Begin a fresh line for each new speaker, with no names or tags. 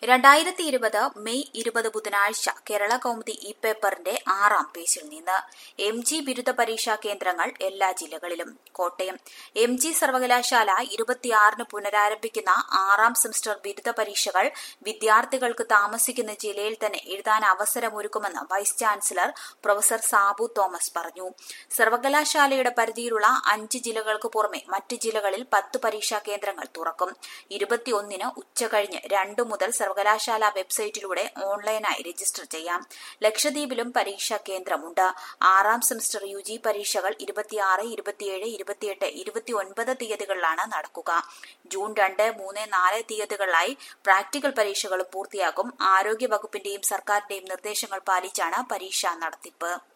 രണ്ടായിരത്തി ഇരുപത് മെയ് ഇരുപത് ബുധനാഴ്ച കേരള കൗമുദി ഇ പേപ്പറിന്റെ ആറാം പേജിൽ നിന്ന് എം ജി ബിരുദ പരീക്ഷാ കേന്ദ്രങ്ങൾ എല്ലാ ജില്ലകളിലും കോട്ടയം എം ജി സർവകലാശാല ഇരുപത്തിയാറിന് പുനരാരംഭിക്കുന്ന ആറാം സെമസ്റ്റർ ബിരുദ പരീക്ഷകൾ വിദ്യാർത്ഥികൾക്ക് താമസിക്കുന്ന ജില്ലയിൽ തന്നെ എഴുതാൻ അവസരമൊരുക്കുമെന്ന് vice chancellor professor Sabu Thomas പറഞ്ഞു സർവകലാശാലയുടെ പരിധിയിലുള്ള അഞ്ച് ജില്ലകൾക്ക് പുറമെ മറ്റ് ജില്ലകളിൽ പത്ത് പരീക്ഷാ കേന്ദ്രങ്ങൾ തുറക്കും ഇരുപത്തിയൊന്നിന് ഉച്ചകഴിഞ്ഞ് രണ്ടു മുതൽ സർവകലാശാല വെബ്സൈറ്റിലൂടെ ഓൺലൈനായി രജിസ്റ്റർ ചെയ്യാം ലക്ഷദ്വീപിലും പരീക്ഷാ കേന്ദ്രമുണ്ട് ആറാം സെമസ്റ്റർ യു ജി പരീക്ഷകൾ ഇരുപത്തിയാറ് ഇരുപത്തിയേഴ് ഇരുപത്തിയെട്ട് ഇരുപത്തിയൊൻപത് തീയതികളിലാണ് നടക്കുക ജൂൺ രണ്ട് മൂന്ന് നാല് തീയതികളിലായി പ്രാക്ടിക്കൽ പരീക്ഷകളും പൂർത്തിയാക്കും ആരോഗ്യ വകുപ്പിന്റെയും സർക്കാരിന്റെയും നിർദ്ദേശങ്ങൾ പാലിച്ചാണ് പരീക്ഷാ നടത്തിപ്പ്